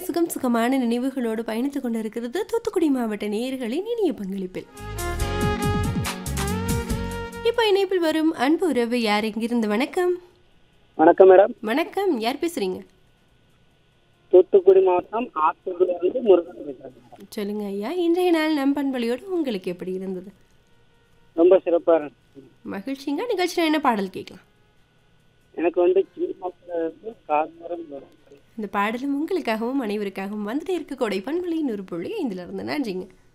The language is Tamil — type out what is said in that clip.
சுகம் சுகமான நினைவுகளோடு பயணித்துக் கொண்டிருக்கிறது தூத்துக்குடி மாவட்ட நேயர்களின் இனிய பங்களிப்பில் இப்போ இணைப்பில் வரும் அன்பு உறவு யார் எங்கிருந்து வணக்கம் வணக்கம் மேடம் வணக்கம் யார் பேசுறீங்க தூத்துக்குடி மாவட்டம் ஆத்தூர்லேருந்து முருகன் பேசுகிறேன் மேடம் சொல்லுங்க ஐயா இன்றைய நாள் நம் பண்பலியோடு உங்களுக்கு எப்படி இருந்தது ரொம்ப சிறப்பாக இருந்துச்சு மகிழ்ச்சிங்க நிகழ்ச்சியில் என்ன பாடல் கேட்கலாம் எனக்கு வந்து சின்னத்தில் இருந்து காதமரம் வரும் இந்த பாடலும் உங்களுக்காகவும் அனைவருக்காகவும் வந்துட்டே இருக்க கொடை பண்பலியின் ஒரு புள்ளி ஐந்துல இருந்து நன்றிங்க